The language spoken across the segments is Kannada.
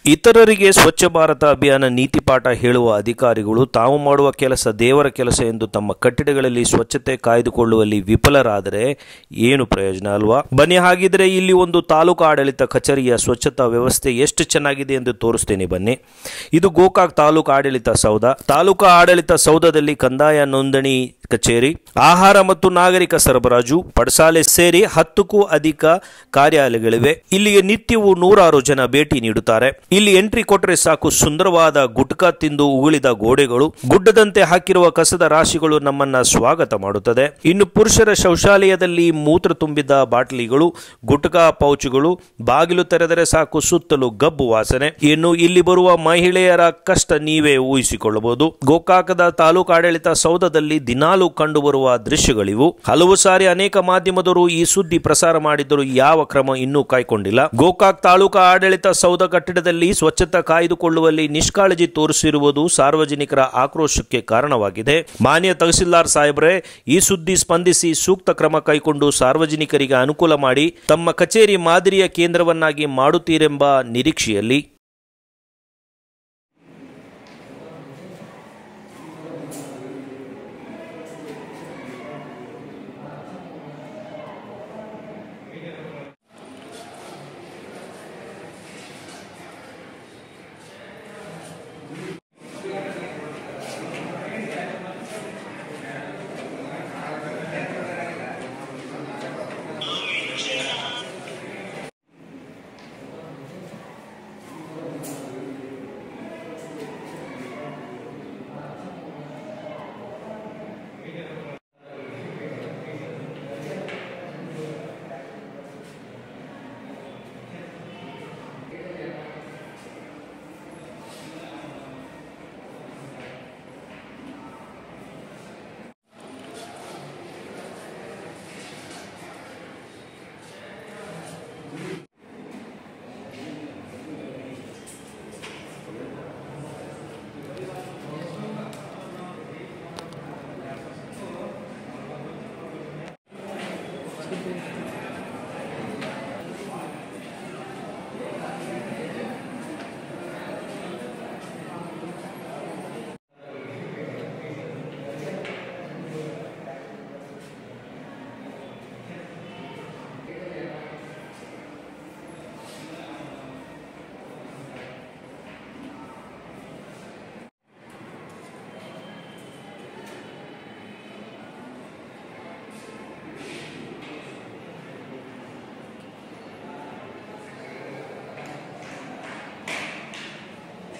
ಇತರರಿಗೆ ಸ್ವಚ್ಛ ಭಾರತ ಅಭಿಯಾನ ನೀತಿ ಪಾಠ ಹೇಳುವ ಅಧಿಕಾರಿಗಳು ತಾವು ಮಾಡುವ ಕೆಲಸ ದೇವರ ಕೆಲಸ ಎಂದು ತಮ್ಮ ಕಟ್ಟಡಗಳಲ್ಲಿ ಸ್ವಚ್ಛತೆ ಕಾಯ್ದುಕೊಳ್ಳುವಲ್ಲಿ ವಿಫಲರಾದರೆ ಏನು ಪ್ರಯೋಜನ ಅಲ್ವಾ ಬನ್ನಿ ಹಾಗಿದ್ರೆ ಇಲ್ಲಿ ಒಂದು ತಾಲೂಕು ಆಡಳಿತ ಕಚೇರಿಯ ಸ್ವಚ್ಛತಾ ವ್ಯವಸ್ಥೆ ಎಷ್ಟು ಚೆನ್ನಾಗಿದೆ ಎಂದು ತೋರಿಸ್ತೇನೆ ಬನ್ನಿ ಇದು ಗೋಕಾಕ್ ತಾಲೂಕು ಆಡಳಿತ ಸೌಧ ತಾಲೂಕು ಆಡಳಿತ ಸೌಧದಲ್ಲಿ ಕಂದಾಯ ನೋಂದಣಿ ಕಚೇರಿ ಆಹಾರ ಮತ್ತು ನಾಗರಿಕ ಸರಬರಾಜು ಪಡಸಾಲೆ ಸೇರಿ ಹತ್ತಕ್ಕೂ ಅಧಿಕ ಕಾರ್ಯಾಲಯಗಳಿವೆ ಇಲ್ಲಿಗೆ ನಿತ್ಯವೂ ನೂರಾರು ಜನ ಭೇಟಿ ನೀಡುತ್ತಾರೆ ಇಲ್ಲಿ ಎಂಟ್ರಿ ಕೊಟ್ಟರೆ ಸಾಕು ಸುಂದರವಾದ ಗುಟ್ಕಾ ತಿಂದು ಉಗುಳಿದ ಗೋಡೆಗಳು ಗುಡ್ಡದಂತೆ ಹಾಕಿರುವ ಕಸದ ರಾಶಿಗಳು ನಮ್ಮನ್ನ ಸ್ವಾಗತ ಮಾಡುತ್ತದೆ ಇನ್ನು ಪುರುಷರ ಶೌಚಾಲಯದಲ್ಲಿ ಮೂತ್ರ ತುಂಬಿದ ಬಾಟಲಿಗಳು ಗುಟ್ಕಾ ಪೌಚುಗಳು ಬಾಗಿಲು ತೆರೆದರೆ ಸಾಕು ಸುತ್ತಲೂ ಗಬ್ಬು ವಾಸನೆ ಇನ್ನು ಇಲ್ಲಿ ಬರುವ ಮಹಿಳೆಯರ ಕಷ್ಟ ನೀವೇ ಊಹಿಸಿಕೊಳ್ಳಬಹುದು ಗೋಕಾಕದ ತಾಲೂಕು ಆಡಳಿತ ಸೌಧದಲ್ಲಿ ದಿನಾಲೂ ಕಂಡುಬರುವ ದೃಶ್ಯಗಳಿವು ಹಲವು ಸಾರಿ ಅನೇಕ ಮಾಧ್ಯಮದವರು ಈ ಸುದ್ದಿ ಪ್ರಸಾರ ಮಾಡಿದ್ದರೂ ಯಾವ ಕ್ರಮ ಇನ್ನೂ ಕೈಗೊಂಡಿಲ್ಲ ಗೋಕಾಕ್ ತಾಲೂಕು ಆಡಳಿತ ಸೌಧ ಕಟ್ಟಡದಲ್ಲಿ ಸ್ವಚ್ಛತಾ ಕಾಯ್ದುಕೊಳ್ಳುವಲ್ಲಿ ನಿಷ್ಕಾಳಜಿ ತೋರಿಸಿರುವುದು ಸಾರ್ವಜನಿಕರ ಆಕ್ರೋಶಕ್ಕೆ ಕಾರಣವಾಗಿದೆ ಮಾನ್ಯ ತಹಸೀಲ್ದಾರ್ ಸಾಹೇಬ್ರೆ ಈ ಸುದ್ದಿ ಸ್ಪಂದಿಸಿ ಸೂಕ್ತ ಕ್ರಮ ಕೈಗೊಂಡು ಸಾರ್ವಜನಿಕರಿಗೆ ಅನುಕೂಲ ಮಾಡಿ ತಮ್ಮ ಕಚೇರಿ ಮಾದರಿಯ ಕೇಂದ್ರವನ್ನಾಗಿ ಮಾಡುತ್ತೀರೆಂಬ ನಿರೀಕ್ಷೆಯಲ್ಲಿ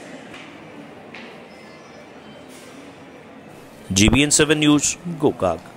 G B N seven news Gokak